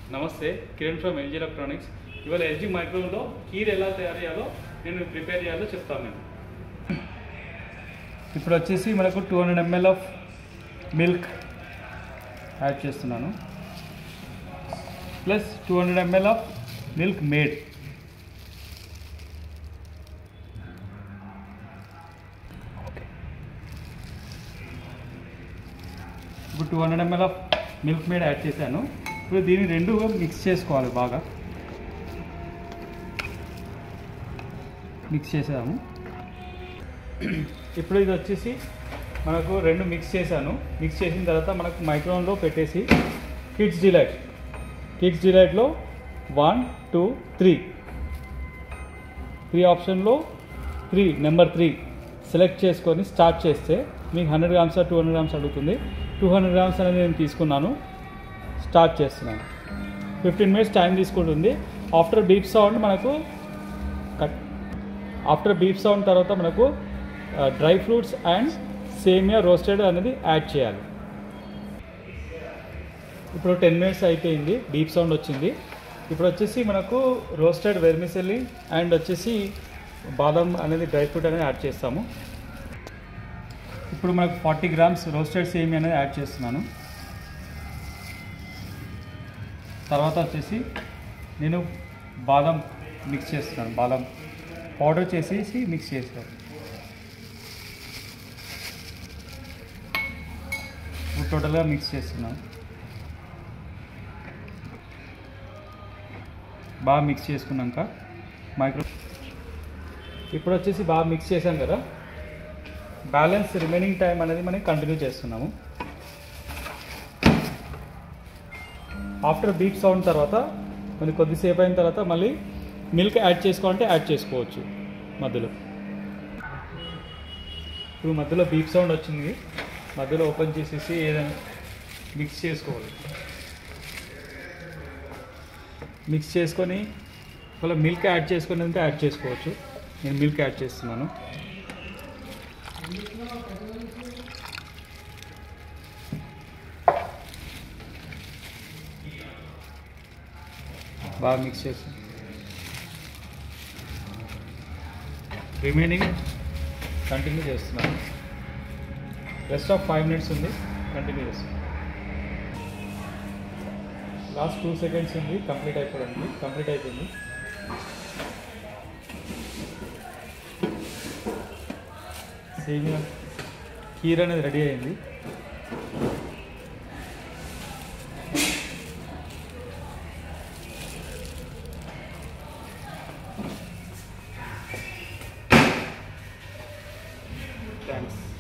నమస్తే Kiran from LG electronics ఇవాళ LG మైక్రోవేవ్లో కీర్ ఎలా తయారు చేయాలో నేను ప్రిపేర్ చేయాలో చెప్తాను నేను ఇప్పుడు వచ్చేసి మనకు two hundred ml of milk add చేస్తున్నాను plus two hundred ml of Milkmaid ఇప్పుడు two hundred ml of Milkmaid add చేశాను ఇప్పుడు దీన్ని రెండు మిక్స్ చేసుకోవాలి బాగా మిక్స్ చేసాము ఇప్పుడు ఇది వచ్చేసి మనకు రెండు మిక్స్ చేశాను మిక్స్ చేసిన తర్వాత మనకు మైక్రోన్లో పెట్టేసి కిడ్స్ డిలైట్ కిడ్స్ డిలైట్లో వన్ టూ త్రీ త్రీ ఆప్షన్లో త్రీ నెంబర్ త్రీ సెలెక్ట్ చేసుకొని స్టార్ట్ చేస్తే మీకు hundred grams two hundred grams అడుగుతుంది టూ హండ్రెడ్ గ్రామ్స్ అనేది నేను తీసుకున్నాను స్టార్ట్ చేస్తున్నాను ఫిఫ్టీన్ మినిట్స్ టైం తీసుకుంటుంది ఆఫ్టర్ బీప్ సౌండ్ మనకు కట్ ఆఫ్టర్ బీప్ సౌండ్ తర్వాత మనకు dry fruits and semiya roasted అనేది యాడ్ చేయాలి ఇప్పుడు టెన్ మినిట్స్ అయిపోయింది బీప్ సౌండ్ వచ్చింది ఇప్పుడు వచ్చేసి మనకు రోస్టెడ్ వెర్మిసెల్లి అండ్ వచ్చేసి బాదం అనేది డ్రై ఫ్రూట్ అనేది యాడ్ చేస్తాము ఇప్పుడు మనకు ఫార్టీ గ్రామ్స్ రోస్టెడ్ సేమియా అనేది యాడ్ చేస్తున్నాను తర్వాత వచ్చేసి నేను బాదం మిక్స్ చేస్తున్నాను బాదం పౌడర్ చేసేసి మిక్స్ చేస్తాను ఇప్పుడు టోటల్గా మిక్స్ చేస్తున్నాను బాగా మిక్స్ చేసుకున్నాక మైక్రో ఇప్పుడు వచ్చేసి బాగా మిక్స్ చేసాం కదా బ్యాలెన్స్ రిమైనింగ్ టైం అనేది మనం కంటిన్యూ చేస్తున్నాము ఆఫ్టర్ బీప్ సౌండ్ తర్వాత మరి కొద్దిసేపు అయిన తర్వాత మళ్ళీ మిల్క్ యాడ్ చేసుకోవాలంటే యాడ్ చేసుకోవచ్చు మధ్యలో ఇప్పుడు మధ్యలో బీప్ సౌండ్ వచ్చింది మధ్యలో ఓపెన్ చేసేసి ఏదైనా మిక్స్ చేసుకోవాలి మిక్స్ చేసుకొని ఒకవేళ మిల్క్ యాడ్ చేసుకొని ఉంటే యాడ్ చేసుకోవచ్చు నేను మిల్క్ యాడ్ చేస్తున్నాను బాగా మిక్స్ చేసి రిమైనింగ్ కంటిన్యూ చేస్తున్నాను రెస్ట్ ఆఫ్ ఫైవ్ మినిట్స్ ఉంది కంటిన్యూ చేస్తున్నాను లాస్ట్ టూ సెకండ్స్ ఉంది కంప్లీట్ అయిపోవడానికి కంప్లీట్ అయిపోయింది సేమియా కీర్ అనేది రెడీ అయింది థ్యాంక్స్